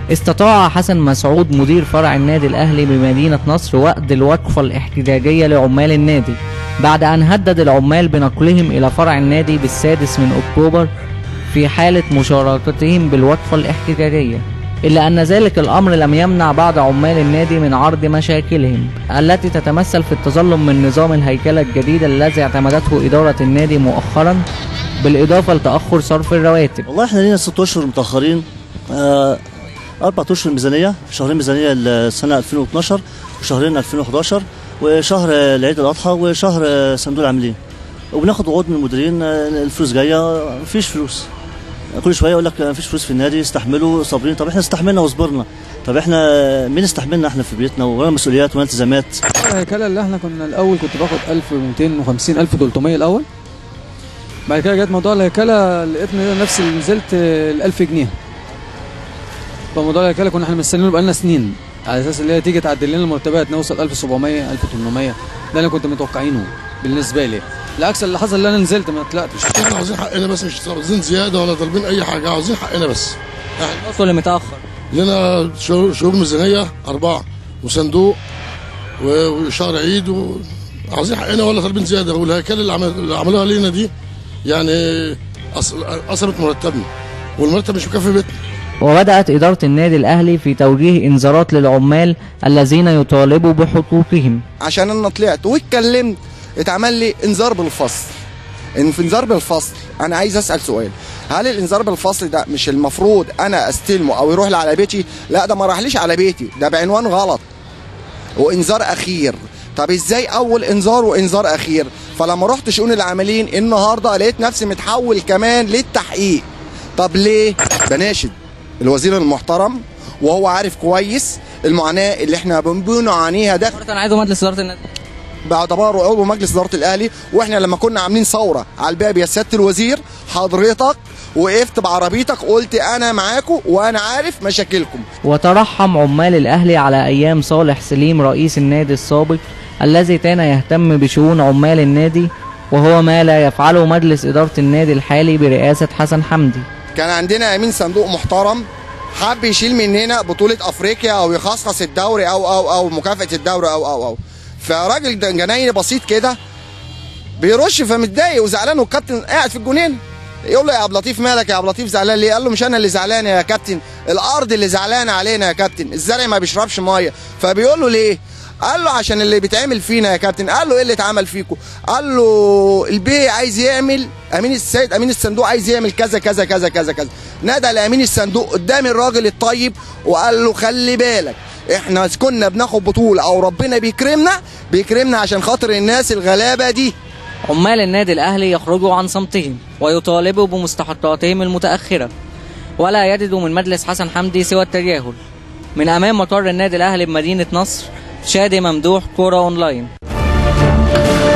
استطاع حسن مسعود مدير فرع النادي الأهلي بمدينة نصر وقت الوقفة الاحتجاجية لعمال النادي بعد أن هدد العمال بنقلهم إلى فرع النادي بالسادس من أكتوبر في حالة مشاركتهم بالوقفة الاحتجاجية إلا أن ذلك الأمر لم يمنع بعض عمال النادي من عرض مشاكلهم التي تتمثل في التظلم من نظام الهيكلة الجديد الذي اعتمدته إدارة النادي مؤخرا بالإضافة لتأخر صرف الرواتب والله احنا لينا ست اشهر متاخرين آه، اربع اشهر ميزانيه شهرين ميزانيه السنه 2012 وشهرين 2011 وشهر آه، العيد الاضحى وشهر آه، صندوق العاملين وبناخد وعود من المديرين آه، الفلوس جايه مفيش فلوس كل شويه يقول لك مفيش فلوس في النادي استحملوا صابرين طب احنا استحملنا وصبرنا طب احنا مين استحملنا احنا في بيتنا ورانا مسؤوليات ورانا التزامات الهيكله اللي احنا كنا الاول كنت باخد 1250 1300 الاول بعد كده جت موضوع الهيكله لقيتني نفسي نزلت ال 1000 جنيه فموضوع الهيكله كنا احنا مستنيينه بقالنا سنين على اساس اللي هي تيجي تعدل لنا المرتبات نوصل 1700 1800 ده اللي كنت متوقعينه بالنسبه لي العكس اللي حصل اللي انا نزلت ما طلعتش احنا عاوزين حقنا بس مش عاوزين زياده ولا طالبين اي حاجه عاوزين حقنا بس الفصل اللي متأخر لنا شهور شهور ميزانيه اربعه وصندوق و- وشهر عيد و... عاوزين حقنا ولا طالبين زياده والهيكله اللي, عمل... اللي عملوها لينا دي يعني أص... قسمت مرتبنا والمرتب مش مكفي بيتنا وبدأت إدارة النادي الأهلي في توجيه إنذارات للعمال الذين يطالبوا بحقوقهم عشان انا طلعت واتكلمت اتعمل لي انذار بالفصل ان في انذار بالفصل انا عايز اسال سؤال هل الانذار بالفصل ده مش المفروض انا استلمه او يروح لي على بيتي لا ده ما راحليش على بيتي ده بعنوان غلط وانذار اخير طب ازاي اول انذار وانذار اخير فلما رحت شؤون العاملين النهارده لقيت نفسي متحول كمان للتحقيق طب ليه بناشد الوزير المحترم وهو عارف كويس المعاناه اللي احنا بنعانيها ده أنا عايزه مجلس إدارة النادي باعتباره عضو مجلس اداره الاهلي واحنا لما كنا عاملين ثوره على الباب يا سياده الوزير حضرتك وقفت بعربيتك قلت انا معاكم وانا عارف مشاكلكم وترحم عمال الأهلي على أيام صالح سليم رئيس النادي السابق الذي كان يهتم بشؤون عمال النادي وهو ما لا يفعله مجلس إدارة النادي الحالي برئاسة حسن حمدي كان عندنا امين صندوق محترم حب يشيل مننا بطوله افريقيا او يخصص الدوري او او او مكافاه الدوري او او او فراجل ده جنايني بسيط كده بيرش فمتضايق وزعلان والكابتن قاعد في الجنين يقول له يا عبد اللطيف مالك يا عبد اللطيف زعلان ليه؟ قال له مش انا اللي زعلان يا كابتن الارض اللي زعلانه علينا يا كابتن الزرع ما بيشربش ميه فبيقول له ليه؟ قال له عشان اللي بيتعمل فينا يا كابتن قال له ايه اللي اتعمل فيكم قال له البي عايز يعمل امين السيد امين الصندوق عايز يعمل كذا كذا كذا كذا كذا نادى لامين الصندوق قدام الراجل الطيب وقال له خلي بالك احنا كنا بناخد بطوله او ربنا بيكرمنا بيكرمنا عشان خاطر الناس الغلابه دي عمال النادي الأهلي يخرجوا عن صمتهم ويطالبوا بمستحقاتهم المتأخرة ولا يجدوا من مجلس حسن حمدي سوى التجاهل من أمام مطار النادي الأهلي بمدينة نصر شادي ممدوح كورة أونلاين